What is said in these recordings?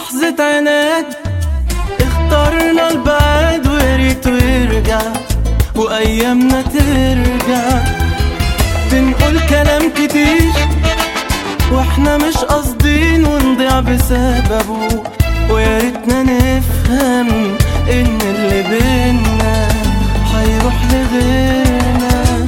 لحظة عناد اخترنا البعد وريته يرجع وأيامنا ترجع بنقول كلام كتير واحنا مش قاصدين ونضيع بسببه ويا ريتنا نفهم ان اللي بينا هيروح لغيرنا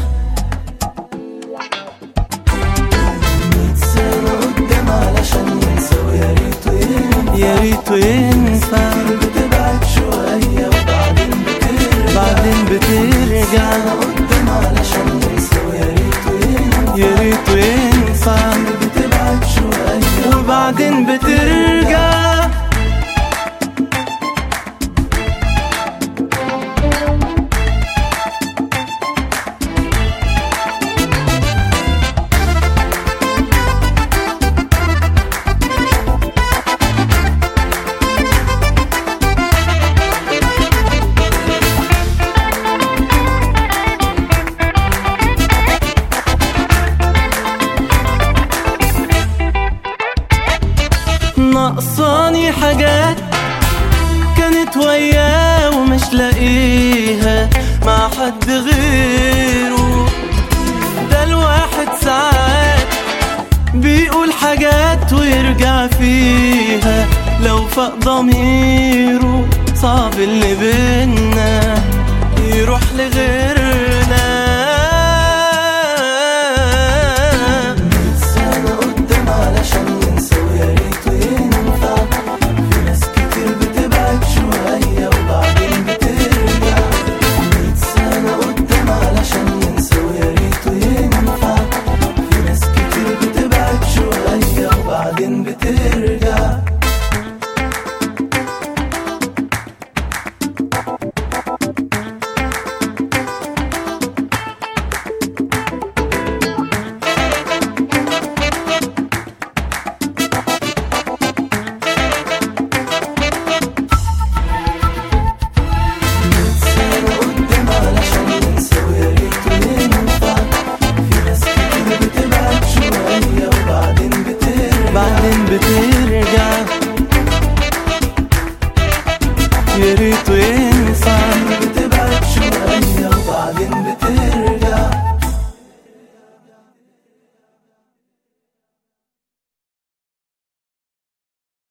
ميت سنة قدام علشان ينسى ويا ريته ينفع يا ريته ينفع بتبعد شوية وبعدين بترجع بعدين بترجع قدام علشان ينسى ويا ريته ينفع يا ريته ينفع بتبعد شوية وبعدين بترجع ناقصاني حاجات كانت وياه ومش لاقيها مع حد غيره ده الواحد ساعات بيقول حاجات ويرجع فيها لو فاق ضميره صعب اللي بينا يروح لغيرنا